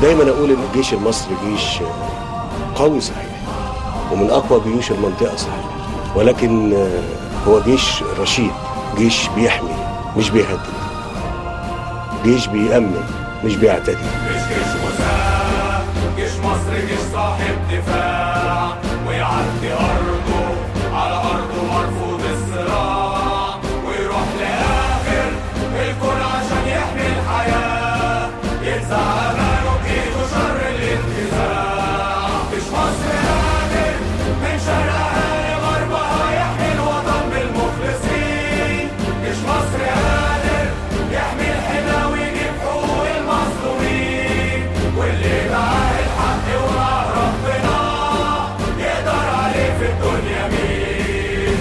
ودايما اقول ان الجيش المصري جيش قوي صحيح ومن اقوى جيوش المنطقه صحيح ولكن هو جيش رشيد جيش بيحمي مش بيهدد جيش بيأمن مش بيعتدي مش جيش مساء جيش مصر جيش صاحب دفاع ويعدي أرضه على أرضه مرفوض الصراع ويروح لآخر الكون عشان يحمي الحياة ينزع أمانه بإيده شر الانتزاع مش مصر قادر من شرقها لغربها يحمي الوطن بالمخلصين مش مصر قادر يحمي الحمى ويجيب حقوق المظلومين واللي معاه الحق ومعاه ربنا يقدر عليه في الدنيا مين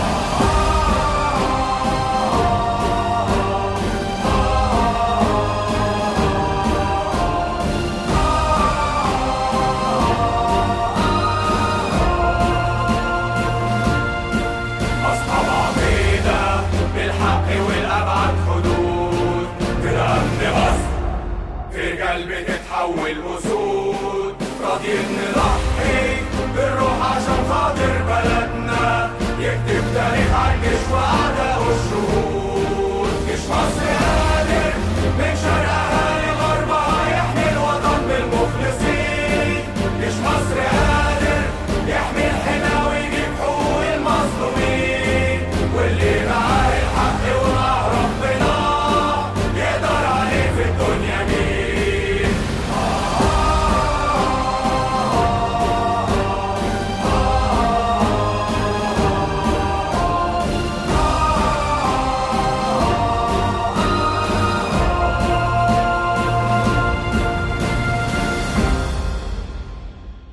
أصحاب عقيدة بالحق والأبعد حدود في أمن مصر في قلب تتحول أسود راضيين نضحي بالروح عشان